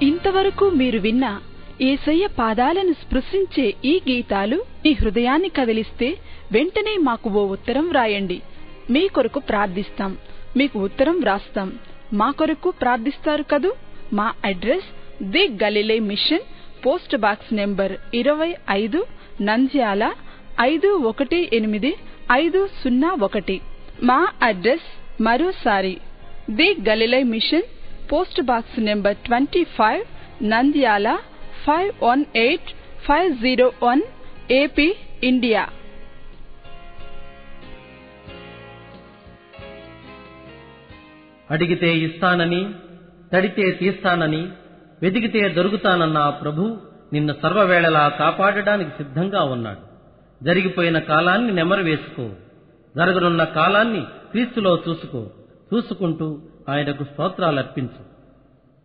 ఇంతవరకు మీరు విన్న ఏసయ్య పాదాలను స్పృశించే ఈ గీతాలు మీ హృదయాన్ని కదిలిస్తే వెంటనే మాకు ఓ ఉత్తరం వ్రాయండి మీ కొరకు ప్రార్థిస్తాం మీకు ఉత్తరం వ్రాస్తాం మా కొరకు ప్రార్థిస్తారు కదూ మా address the Galilee mission post box number ఇరవై ఐదు నంద్యాల ఐదు ఒకటి ఎనిమిది ఐదు సున్నా ఒకటి మా అడ్రస్ మరోసారి the Galilee mission post box number twenty five Nandyal five one eight five zero one AP India అడిగితే ఇస్తానని తడితే తీస్తానని వెతికితే దొరుకుతానన్న ఆ ప్రభు నిన్ను సర్వవేళలా కాపాడడానికి సిద్ధంగా ఉన్నాడు జరిగిపోయిన కాలాన్ని నెమరు వేసుకో జరగనున్న కాలాన్ని క్రీస్తులో చూసుకో చూసుకుంటూ ఆయనకు స్తోత్రాలర్పించు